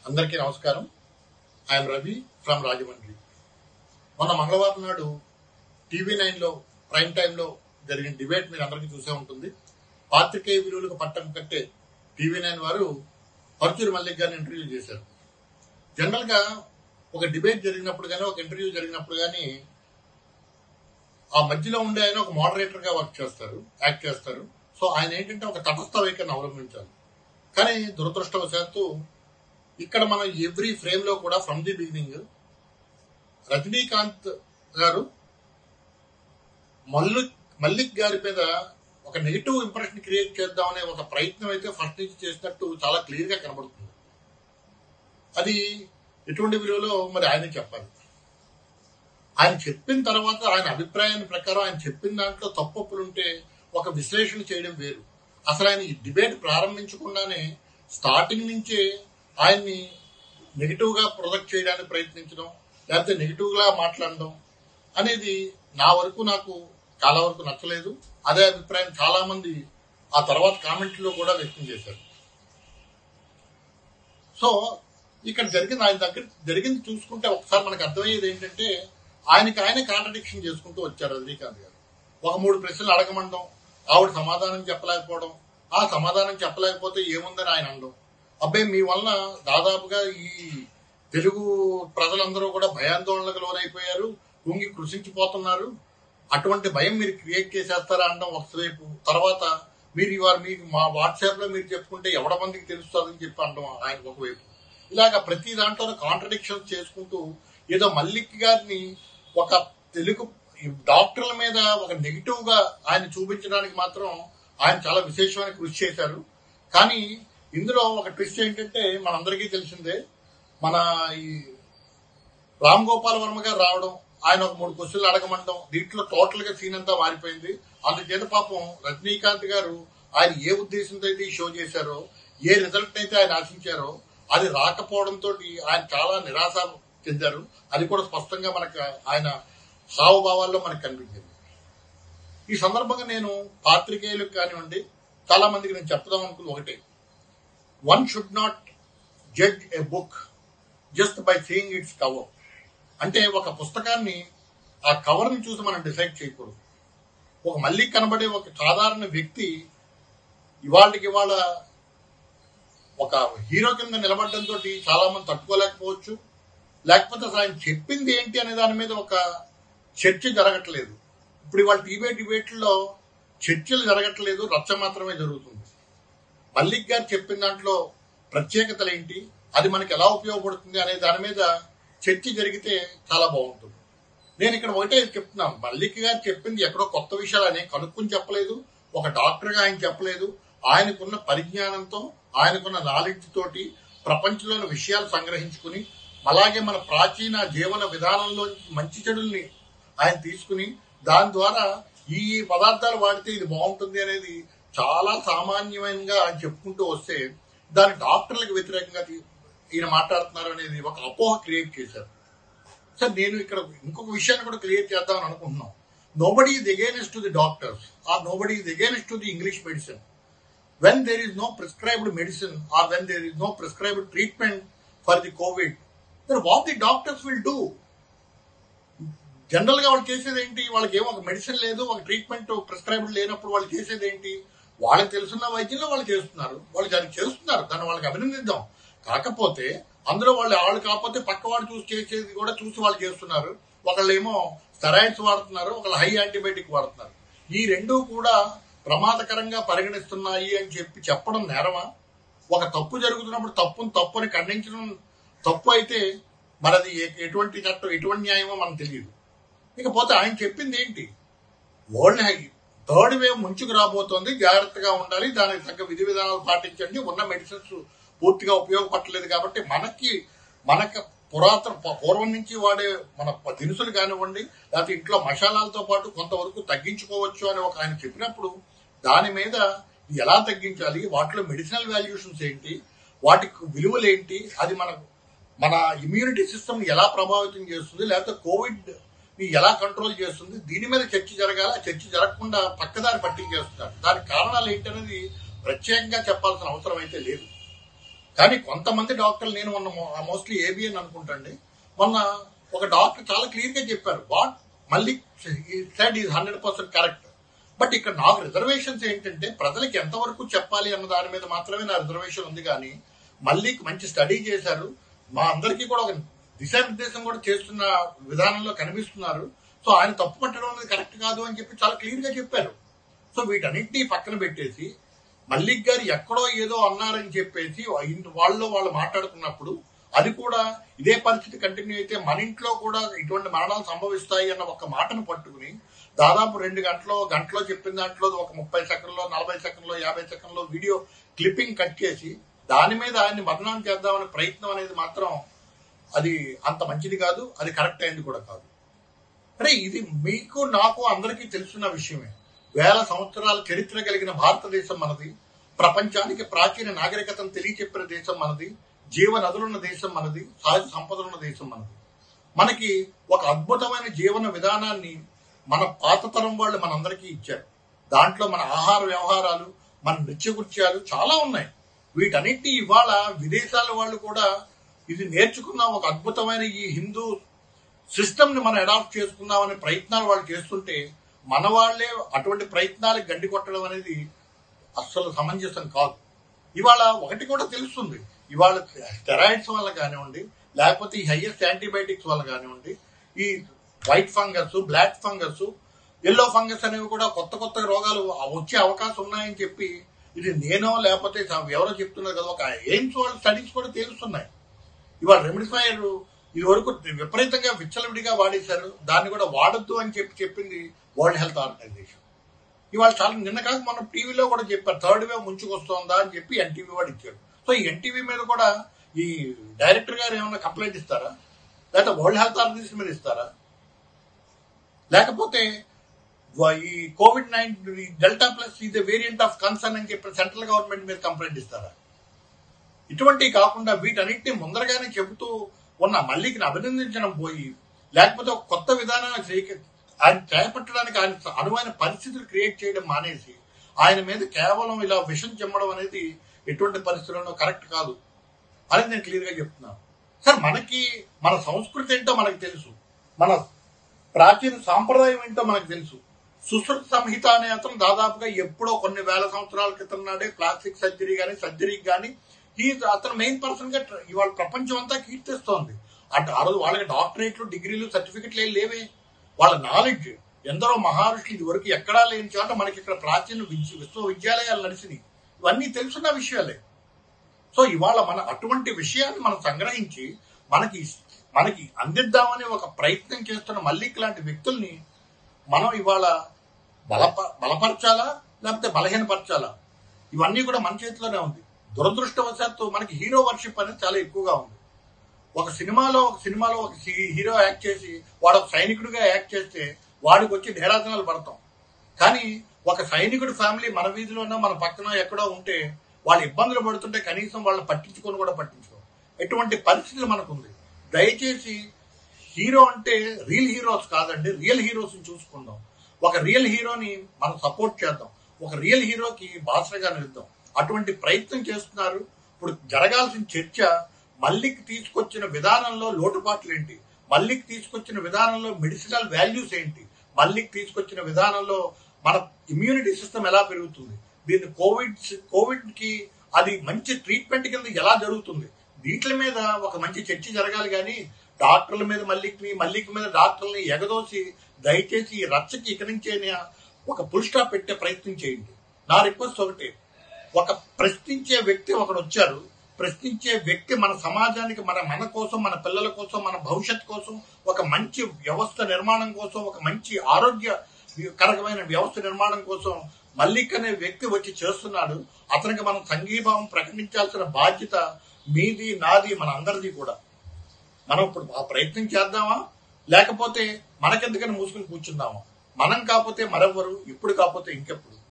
అందరికీ నమస్కారం I'm Ravi from Rajahmundry మొన్న మంగళవారం నాడు టీవీ నైన్లో ప్రైమ్ టైంలో జరిగిన డిబేట్ మీరు అందరికీ చూసే ఉంటుంది పాత్రికేయ విలువలకు పట్టం కట్టే టీవీ నైన్ వారు పరుచూరి మల్లిక్ గారిని ఇంటర్వ్యూ చేశారు జనరల్గా ఒక డిబేట్ జరిగినప్పుడు కానీ ఒక ఇంటర్వ్యూ జరిగినప్పుడు కానీ ఆ మధ్యలో ఉండే ఆయన ఒక మోడరేటర్ గా వర్క్ చేస్తారు యాక్ట్ చేస్తారు సో ఆయన ఏంటంటే ఒక తటస్థ వైఖరిని అవలంబించాలి కానీ దురదృష్టవశాత్తు ఇక్కడ మనం ఎవ్రీ ఫ్రేమ్ లో కూడా ఫ్రమ్ ది బిగినింగ్ రజనీకాంత్ గారు మల్లు మల్లిక్ గారి మీద ఒక నెగిటివ్ ఇంప్రెషన్ క్రియేట్ చేద్దామనే ఒక ప్రయత్నం అయితే ఫస్ట్ నుంచి చేసినట్టు చాలా క్లియర్ గా కనబడుతుంది అది ఎటువంటి విలువలో మరి ఆయన చెప్పాలి ఆయన చెప్పిన తర్వాత ఆయన అభిప్రాయాన్ని ప్రకారం ఆయన చెప్పిన దాంట్లో తప్పొప్పులుంటే ఒక విశ్లేషణ చేయడం వేరు అసలు ఆయన ఈ డిబేట్ ప్రారంభించకుండానే స్టార్టింగ్ నుంచే ఆయన్ని నెగిటివ్ గా ప్రొజెక్ట్ చేయడానికి ప్రయత్నించడం లేకపోతే నెగిటివ్ గా మాట్లాడడం అనేది నా వరకు నాకు చాలా వరకు నచ్చలేదు అదే అభిప్రాయం చాలా మంది ఆ తర్వాత కామెంట్లో కూడా వ్యక్తం చేశారు సో ఇక్కడ జరిగింది ఆయన దగ్గర జరిగింది చూసుకుంటే ఒకసారి మనకు అర్థమయ్యేది ఏంటంటే ఆయనకి ఆయన కాంట్రడిక్షన్ చేసుకుంటూ వచ్చారు రజనీకాంత్ గారు ఒక మూడు ప్రశ్నలు అడగమండం ఆవిడ సమాధానం చెప్పలేకపోవడం ఆ సమాధానం చెప్పలేకపోతే ఏముందని ఆయన అనడం అబ్బాయి మీ వలన దాదాపుగా ఈ తెలుగు ప్రజలందరూ కూడా భయాందోళనకు లోనైపోయారు కుంగి కృషించిపోతున్నారు అటువంటి భయం మీరు క్రియేట్ చేసేస్తారా అనడం ఒకవైపు తర్వాత మీరు ఇవాళ మీకు మా వాట్సాప్ లో మీరు చెప్పుకుంటే ఎవడ మందికి తెలుస్తుందని చెప్పి అనడం ఆయన ఒకవైపు ఇలాగ ప్రతి దాంట్లో కాంట్రడిక్షన్స్ చేసుకుంటూ ఏదో మల్లిక్ గారిని ఒక తెలుగు డాక్టర్ల మీద ఒక నెగిటివ్ గా ఆయన చూపించడానికి మాత్రం ఆయన చాలా విశేషమైన కృషి చేశారు కానీ ఇందులో ఒక ట్విస్ట్ ఏంటంటే మనందరికీ తెలిసిందే మన ఈ రామ్ గోపాల్ వర్మ గారు రావడం ఆయన ఒక మూడు క్వశ్చన్లు అడగమంటాం దీంట్లో టోటల్ గా సీన్ అంతా మారిపోయింది అందుచేత పాపం రజనీకాంత్ గారు ఆయన ఏ ఉద్దేశంతో అయితే ఈ షో చేశారో ఏ రిజల్ట్ అయితే ఆయన ఆశించారో అది రాకపోవడంతో ఆయన చాలా నిరాశ చెందారు అది కూడా స్పష్టంగా మనకు ఆయన హావభావాల్లో మనకు కనిపించింది ఈ సందర్భంగా నేను పాత్రికేయులకు కానివ్వండి చాలా మందికి నేను చెప్దాం అనుకుంది ఒకటే one should not judge a book just by seeing its cover అంటే ఒక పుస్తకాన్ని ఆ కవర్ ని చూసి మనం డిసైడ్ చేయకూడదు ఒక మళ్ళీ కనబడే ఒక సాధారణ వ్యక్తి ఇవాళకి ఇవాళ ఒక హీరో కింద నిలబడడంతో చాలా మంది తట్టుకోలేకపోవచ్చు లేకపోతే అసలు ఆయన చెప్పింది ఏంటి అనే దాని మీద ఒక చర్చ జరగట్లేదు ఇప్పుడు ఇవాళ టీవీ డిబేట్లో చర్చలు జరగట్లేదు రచ్చ మాత్రమే జరుగుతుంది మల్లిక్ గారు చెప్పిన దాంట్లో ప్రత్యేకతలు ఏంటి అది మనకి ఎలా ఉపయోగపడుతుంది అనే దాని మీద చర్చ జరిగితే చాలా బాగుంటుంది నేను ఇక్కడ ఒకటే చెప్తున్నాను మల్లిక్ గారు చెప్పింది ఎక్కడో కొత్త విషయాలని కనుక్కుని చెప్పలేదు ఒక డాక్టర్ గా ఆయన చెప్పలేదు ఆయనకున్న పరిజ్ఞానంతో ఆయనకున్న నాలెడ్జ్ తోటి ప్రపంచంలోని విషయాలు సంగ్రహించుకుని అలాగే మన ప్రాచీన జీవన విధానంలో మంచి చెడుల్ని ఆయన తీసుకుని దాని ద్వారా ఈ ఈ పదార్థాలు వాడితే ఇది బాగుంటుంది అనేది చాలా సామాన్యమైనగా ఆయన చెప్పుకుంటూ వస్తే దాని డాక్టర్లకు వ్యతిరేకంగా తీ- ఈయన మాట్లాడుతున్నారు అనేది ఒక అపోహ క్రియేట్ చేశారు సార్ నేను ఇక్కడ ఇంకొక విషయాన్ని కూడా క్లియర్ చేద్దామని అనుకుంటున్నాం nobody is against to the doctors or nobody is against to the English medicine when there is no prescribed medicine or when there is no prescribed treatment for the COVID then what the doctors will do general గా వాళ్ళు చేసేది ఏంటి వాళ్ళకి ఏమో ఒక medicine లేదు ఒక treatment prescribed లేనప్పుడు వాళ్ళు చేసేది ఏంటి వాళ్ళకి తెలుసున్న వైద్యంలో వాళ్ళు చేస్తున్నారు వాళ్ళు దానికి చేస్తున్నారు దాన్ని వాళ్ళకి అభినందిద్దాం కాకపోతే అందులో వాళ్ళు వాళ్ళు కాకపోతే పక్క వాళ్ళు చూసి చేసేది కూడా చూసి వాళ్ళు చేస్తున్నారు ఒకళ్ళు ఏమో స్టెరాయిడ్స్ వాడుతున్నారు ఒకళ్ళు హై యాంటీబయాటిక్ వాడుతున్నారు ఈ రెండు కూడా ప్రమాదకరంగా పరిగణిస్తున్నాయి అని చెప్పి చెప్పడం నేరమా ఒక తప్పు జరుగుతున్నప్పుడు తప్పును తప్పు అని ఖండించడం తప్పు అయితే మనది ఎ- ఎటువంటి చట్టం ఎటువంటి న్యాయమో మనకు తెలియదు ఇకపోతే ఆయన చెప్పింది ఏంటి వరల్డ్ హై థర్డ్ వేవ్ ముంచుకు రాబోతోంది జాగ్రత్తగా ఉండాలి దానికి తగ్గ విధి విధానాలు పాటించండి ఉన్న మెడిసిన్స్ పూర్తిగా ఉపయోగపడలేదు కాబట్టి మనకి మనకు పురాతన ప- పూర్వం నుంచి వాడే మన ప- దినుసులు కానివ్వండి లేకపోతే ఇంట్లో మసాలాలతో పాటు కొంతవరకు తగ్గించుకోవచ్చు అని ఒక ఆయన చెప్పినప్పుడు దాని మీద ఎలా తగ్గించాలి వాటిలో మెడిసినల్ వాల్యూషన్స్ ఏంటి వాటికి విలువలు ఏంటి అది మన మన ఇమ్యూనిటీ సిస్టమ్ ఎలా ప్రభావితం చేస్తుంది లేకపోతే కోవిడ్ ని ఎలా కంట్రోల్ చేస్తుంది దీని మీద చర్చ జరగాల ఆ చర్చ జరగకుండా పక్కదారి పట్టించేస్తున్నారు దానికి కారణాలు ఏంటనేది ప్రత్యేకంగా చెప్పాల్సిన అవసరం అయితే లేదు కానీ కొంతమంది డాక్టర్లు నేను మొన్న మోస్ట్లీ ఏబిఎన్ అనుకుంటండి మొన్న ఒక డాక్టర్ చాలా క్లియర్ గా చెప్పారు వాట్ మళ్ళీ said is hundred percent correct but ఇక్కడ నాకు రిజర్వేషన్స్ ఏంటంటే ప్రజలకు ఎంతవరకు చెప్పాలి అన్న దాని మీద మాత్రమే నా రిజర్వేషన్ ఉంది కానీ మళ్ళీ మంచి స్టడీ చేశారు మా అందరికీ కూడా ఒక దిశానిర్దేశం కూడా చేస్తున్న విధానంలో కనిపిస్తున్నారు సో ఆయన తప్పు పట్టడం అనేది కరెక్ట్ కాదు అని చెప్పి చాలా క్లియర్ గా చెప్పారు సో వీటన్నిటినీ పక్కన పెట్టేసి మల్లిక్ గారు ఎక్కడో ఏదో అన్నారని చెప్పేసి వాళ్ళు వాళ్ళు మాట్లాడుకున్నప్పుడు అది కూడా ఇదే పరిస్థితి కంటిన్యూ అయితే మన ఇంట్లో కూడా ఇటువంటి మరణాలు సంభవిస్తాయి అన్న ఒక మాటను పట్టుకుని దాదాపు రెండు గంటలో గంటలో చెప్పిన దాంట్లో ఒక ముప్పై సెకండ్లో నలభై సెకండ్లో యాభై సెకండ్లో వీడియో క్లిప్పింగ్ కట్ చేసి దాని మీద ఆయన్ని మరణం చేద్దామనే ప్రయత్నం అనేది మాత్రం అది అంత మంచిది కాదు అది కరెక్ట్ అయింది కూడా కాదు అంటే ఇది మీకు నాకు అందరికీ తెలుసున్న విషయమే వేల సంవత్సరాల చరిత్ర కలిగిన భారతదేశం మనది ప్రపంచానికి ప్రాచీన నాగరికతను తెలియచెప్పిన దేశం మనది జీవ నదులున్న దేశం మనది సహజ సంపదలున్న దేశం మనది మనకి ఒక అద్భుతమైన జీవన విధానాన్ని మన పాత తరం వాళ్ళు మనందరికీ ఇచ్చారు దాంట్లో మన ఆహార వ్యవహారాలు మన నృత్యకృత్యాలు చాలా ఉన్నాయి వీటన్నిటి ఇవాళ విదేశాల వాళ్ళు కూడా ఇది నేర్చుకున్న ఒక అద్భుతమైన ఈ హిందూ సిస్టమ్ ని మనం అడాప్ట్ చేసుకుందాం అనే ప్రయత్నాలు వాళ్ళు చేస్తుంటే మన వాళ్లే అటువంటి ప్రయత్నాలకు గండి కొట్టడం అనేది అస్సలు సమంజసం కాదు ఇవాళ ఒకటి కూడా తెలుస్తుంది ఇవాళ స్టెరాయిడ్స్ వల్ల కానివ్వండి లేకపోతే ఈ హైయెస్ట్ యాంటీబయాటిక్స్ వల్ల కానివ్వండి ఈ white fungus black fungus yellow fungus అనేవి కూడా కొత్త కొత్త రోగాలు వచ్చే అవకాశం ఉన్నాయని చెప్పి ఇది నేనో లేకపోతే ఎవరో చెప్తున్నారు కదా ఒక ఎయిమ్స్ వాళ్ళ స్టడీస్ కూడా తెలుస్తున్నాయి ఇవాళ రెమిడిఫైర్ ఇది వరకు విపరీతంగా విచ్చలవిడిగా వాడేశారు దాన్ని కూడా వాడొద్దు అని చెప్పి చెప్పింది వరల్డ్ హెల్త్ ఆర్గనైజేషన్ ఇవాళ చాలా నిన్న కాక మనం టీవీలో కూడా చెప్పారు థర్డ్ వేవ్ ముంచుకొస్తోందా అని చెప్పి ఎన్టీవీ వాడు ఇచ్చాడు సో ఈ ఎన్టీవీ మీద కూడా ఈ డైరెక్టర్ గారు ఏమైనా కంప్లైంట్ ఇస్తారా లేకపోతే వరల్డ్ హెల్త్ ఆర్గనైజేషన్ మీద ఇస్తారా లేకపోతే ఈ కోవిడ్ నైన్ డెల్టా ప్లస్ ఇది వేరియంట్ ఆఫ్ కన్సర్న్ అని చెప్పి సెంట్రల్ గవర్నమెంట్ మీద కంప్లైంట్ ఇస్తారా ఇటువంటివి కాకుండా వీటన్నిటిని ముందరగానే చెబుతూ ఉన్న మల్లికిని అభినందించడం పోయి లేకపోతే ఒక కొత్త విధానాన్ని ఆయన చేపట్టడానికి ఆయన అనువైన పరిస్థితులు క్రియేట్ చేయడం మానేసి ఆయన మీద కేవలం ఇలా విషం చెమ్మడం అనేది ఎటువంటి పరిస్థితుల్లో కరెక్ట్ కాదు అనేది నేను క్లియర్ గా చెప్తున్నాను సార్ మనకి మన సంస్కృతి ఏంటో మనకు తెలుసు మన ప్రాచీన సాంప్రదాయం ఏంటో మనకు తెలుసు సుశ్రుత సంహిత అనే అతను దాదాపుగా ఎప్పుడో కొన్ని వేల సంవత్సరాల క్రితం నాడే ప్లాస్టిక్ సర్జరీ కానీ సర్జరీకి కానీ ఈ అతను మెయిన్ పర్సన్ గా ఇవాళ ప్రపంచం అంతా కీర్తిస్తోంది అటు ఆ రోజు వాళ్ళకి డాక్టరేట్లు డిగ్రీలు సర్టిఫికెట్లు ఏం లేవే వాళ్ళ నాలెడ్జ్ ఎందరో మహర్షులు ఇది వరకు ఎక్కడా లేని చోట మనకి ఇక్కడ ప్రాచీన విద్య విశ్వవిద్యాలయాలు నడిచినాయి ఇవన్నీ తెలుసున్న విషయాలే సో ఇవాళ మన అటువంటి విషయాన్ని మనం సంగ్రహించి మనకి మనకి అందిద్దామని ఒక ప్రయత్నం చేస్తున్న మల్లిక్ లాంటి వ్యక్తుల్ని మనం ఇవాళ బలప బలపరచాలా లేకపోతే బలహీనపరచాలా ఇవన్నీ కూడా మన చేతిలోనే ఉంది దురదృష్టవశాత్తు మనకి హీరో వర్షిప్ అనేది చాలా ఎక్కువగా ఉంది ఒక సినిమాలో ఒక సినిమాలో ఒక హీరో యాక్ట్ చేసి వాడు ఒక సైనికుడిగా యాక్ట్ చేస్తే వాడికి వచ్చి ఢేరాజనాలు పడతాం కానీ ఒక సైనికుడి ఫ్యామిలీ మన వీధిలోనో మన పక్కన ఎక్కడో ఉంటే వాళ్ళు ఇబ్బందులు పడుతుంటే కనీసం వాళ్ళని పట్టించుకొని కూడా పట్టించుకో ఎటువంటి పరిస్థితులు మనకుంది దయచేసి హీరో అంటే రియల్ హీరోస్ కాదండి రియల్ హీరోస్ చూసుకుందాం ఒక రియల్ హీరోని మనం సపోర్ట్ చేద్దాం ఒక రియల్ హీరోకి బాసరగా నిలుద్దాం అటువంటి ప్రయత్నం చేస్తున్నారు ఇప్పుడు జరగాల్సిన చర్చ మల్లిక్ తీసుకొచ్చిన విధానంలో లోటుపాట్లు ఏంటి మల్లిక్ తీసుకొచ్చిన విధానంలో మెడిసినల్ వాల్యూస్ ఏంటి మల్లిక్ తీసుకొచ్చిన విధానంలో మన ఇమ్యూనిటీ సిస్టమ్ ఎలా పెరుగుతుంది దీన్ని కోవిడ్ కోవిడ్ కి అది మంచి ట్రీట్మెంట్ కింద ఎలా జరుగుతుంది వీటి మీద ఒక మంచి చర్చ జరగాలి కానీ డాక్టర్ల మీద మల్లిక్ని మల్లిక్ మీద డాక్టర్లని ఎగదోసి దయచేసి ఈ రచ్చకి ఇక నుంచే ఒక పుల్ స్టాప్ పెట్టే ప్రయత్నం చేయండి నా రిక్వెస్ట్ ఒకటే ఒక ప్రశ్నించే వ్యక్తి ఒకడు వచ్చారు ప్రశ్నించే వ్యక్తి మన సమాజానికి మన మన కోసం మన పిల్లల కోసం మన భవిష్యత్ కోసం ఒక మంచి వ్యవస్థ నిర్మాణం కోసం ఒక మంచి ఆరోగ్యకరమైన వ్యవస్థ నిర్మాణం కోసం మల్లిక్ అనే వ్యక్తి వచ్చి చేస్తున్నాడు అతనికి మనం సంఘీభావం ప్రకటించాల్సిన బాధ్యత మీది నాది మన అందరిది కూడా మనం ఇప్పుడు ఆ ప్రయత్నం చేద్దామా లేకపోతే మనకెందుకని మూసుకుని కూర్చుందామా మనం కాకపోతే మరెవ్వరు ఇప్పుడు కాకపోతే ఇంకెప్పుడు